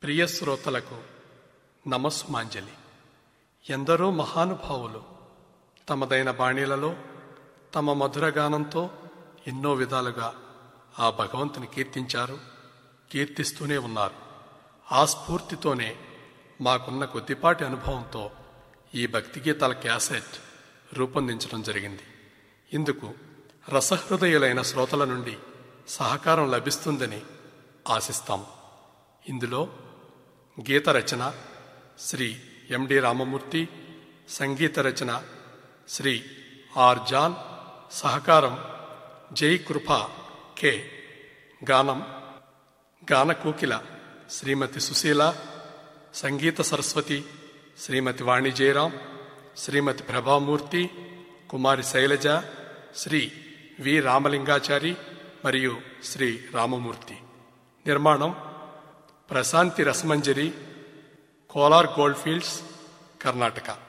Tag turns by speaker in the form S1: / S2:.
S1: ప్రియ శ్రోతలకు నమస్సుమాంజలి ఎందరో మహానుభావులు తమదైన బాణీలలో తమ మధురగానంతో ఎన్నో విధాలుగా ఆ భగవంతుని కీర్తించారు కీర్తిస్తూనే ఉన్నారు ఆ స్ఫూర్తితోనే మాకున్న కొద్దిపాటి అనుభవంతో ఈ భక్తి గీతాల క్యాసెట్ రూపొందించడం జరిగింది ఇందుకు రసహృదయులైన శ్రోతల నుండి సహకారం లభిస్తుందని ఆశిస్తాం ఇందులో గీత రచన శ్రీ ఎండి రామమూర్తి సంగీత రచన శ్రీ ఆర్ జాన్ సహకారం జై కృప కె గానం గాన కోకిల శ్రీమతి సుశీల సంగీత సరస్వతి శ్రీమతి వాణి జయరాం శ్రీమతి ప్రభామూర్తి కుమారి శైలజ శ్రీ వి రామలింగాచారి మరియు శ్రీ రామమూర్తి నిర్మాణం ప్రశాంతి రసమంజరి కోలార్ గోల్డ్ ఫీల్డ్స్ కర్ణాటక